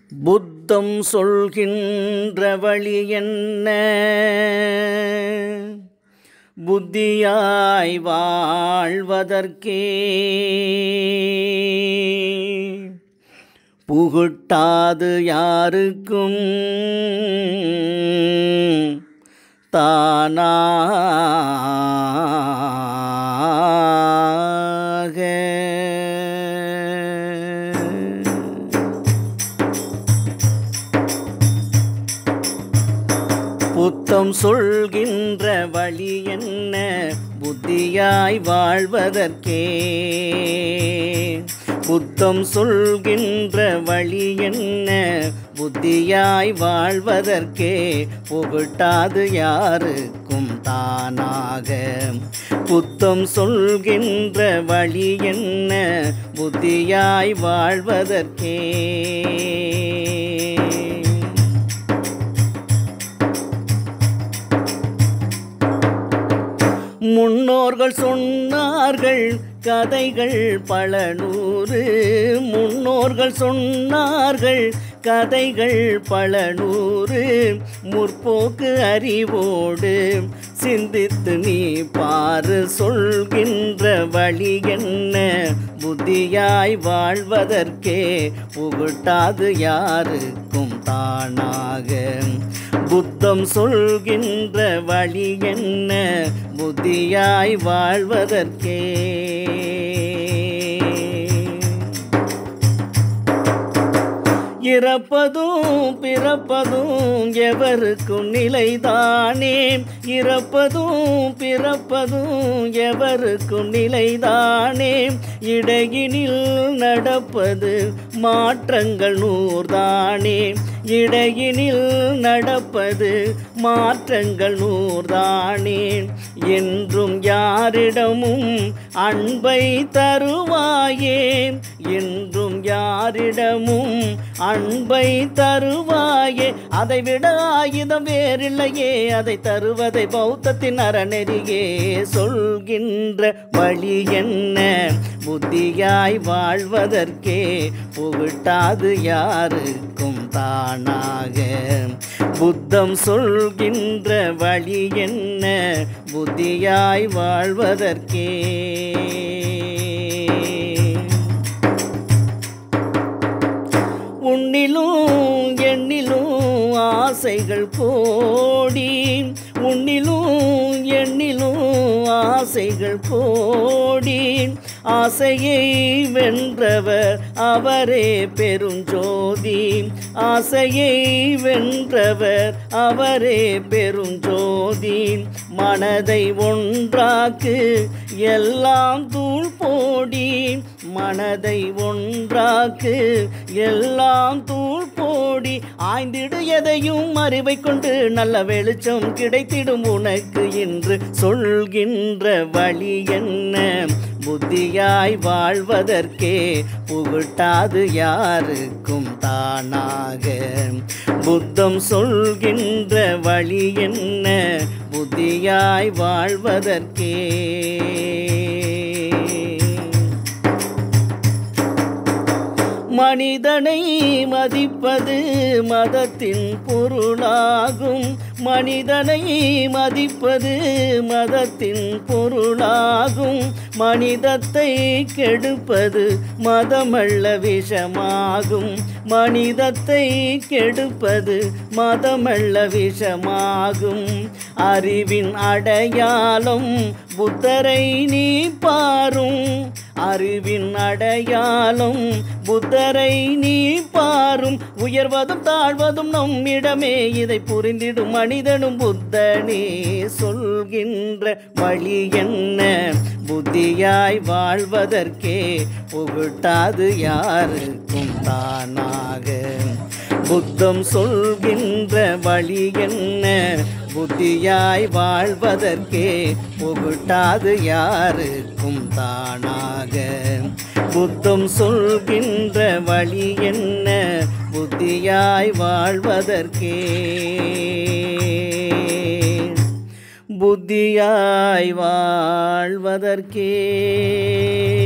புத்தம் சொல்கின்ற வழி என்ன புத்தியாய் வாழ்வதற்கே புகுட்டாது யாருக்கும் தானாக புத்தம் சொல்கின்ற வழி என்ன புத்தியாய் வாழ்வதற்கே புத்தம் சொல்கின்ற வழி என்ன புத்தியாய் வாழ்வதற்கே புகட்டாது யாருக்கும் தானாக புத்தம் சொல்கின்ற வழி என்ன புத்தியாய் வாழ்வதற்கே முன்னோர்கள் சொன்னார்கள் கதைகள் பல நூறு முன்னோர்கள் சொன்னார்கள் கதைகள் பல நூறு முற்போக்கு அறிவோடு சிந்தித்து நீ பாரு சொல்கின்ற வழி என்ன புத்தியாய் வாழ்வதற்கே புகட்டாது யாருக்கும் தானாக புத்தம் சொல்கின்ற வழி என்ன புத்தியாய் வாழ்வதற்கே இறப்பதும் பிறப்பதும் எவருக்கும் நிலைதானே இறப்பதும் பிறப்பதும் எவருக்கும் நிலைதானே இடையினில் நடப்பது மாற்றங்கள் நூர்தானே இடையினில் நடப்பது மாற்றங்கள் நூர்தானே என்றும் யாரிடமும் அன்பை தருவாயே என்றும் யாரிடமும் அன்பை தருவாயே அதை விட ஆயுதம் வேறில்லையே அதை தருவதை பௌத்தத்தின் அறநெறியே சொல்கின்ற வழி என்ன புத்தியாய் வாழ்வதற்கே புகட்டாது யாருக்கும் தானாக புத்தம் சொல்கின்ற வழி என்ன புத்தியாய் வாழ்வதற்கே உன்னிலும் எண்ணிலும் ஆசைகள் கோடி உன்னிலும் எண்ணிலும் ஆசைகள் கோடி ஆசையை வென்றவர் அவரே பெருஞ்சோதி ஆசையை வென்றவர் அவரே பெருஞ்சோதி மனதை ஒன்றாக்கு எல்லாம் தூள் போடி மனதை ஒன்றாக்கு எல்லாம் தூள் போடி ஆய்ந்திடு எதையும் அறிவை கொண்டு நல்ல வெளிச்சம் கிடைத்திடும் உனக்கு என்று சொல்கின்ற வழி என்ன புத்தியாய் வாழ்வதற்கே புகட்டாது யாருக்கும் தானாக புத்தம் சொல்கின்ற வழி என்ன புத்தியாய் வாழ்வதற்கே மனிதனை மதிப்பது மதத்தின் பொருளாகும் மனிதனை மதிப்பது மதத்தின் பொருளாகும் மனிதத்தை கெடுப்பது மதமல்ல விஷமாகும் மனிதத்தை கெடுப்பது மதமல்ல விஷமாகும் அறிவின் அடையாளம் புத்தரை நீ பாரும் அறிவின் அடையாளம் புத்தரை நீ பாரும் உயர்வதும் தாழ்வதும் நம்மிடமே இதை புரிந்திடும் மனிதனும் புத்தனே சொல்கின்ற வழி என்ன புத்தியாய் வாழ்வதற்கே புகட்டாது யாருக்கும் தானாக புத்தம் சொல்கின்ற வழி என்ன புத்தியாய் வாழ்வதற்கே புகட்டாது யாருக்கும் தானாக புத்தம் சொல்கின்ற வழி என்ன புத்தியாய் வாழ்வதற்கே புத்தியாய் வாழ்வதற்கே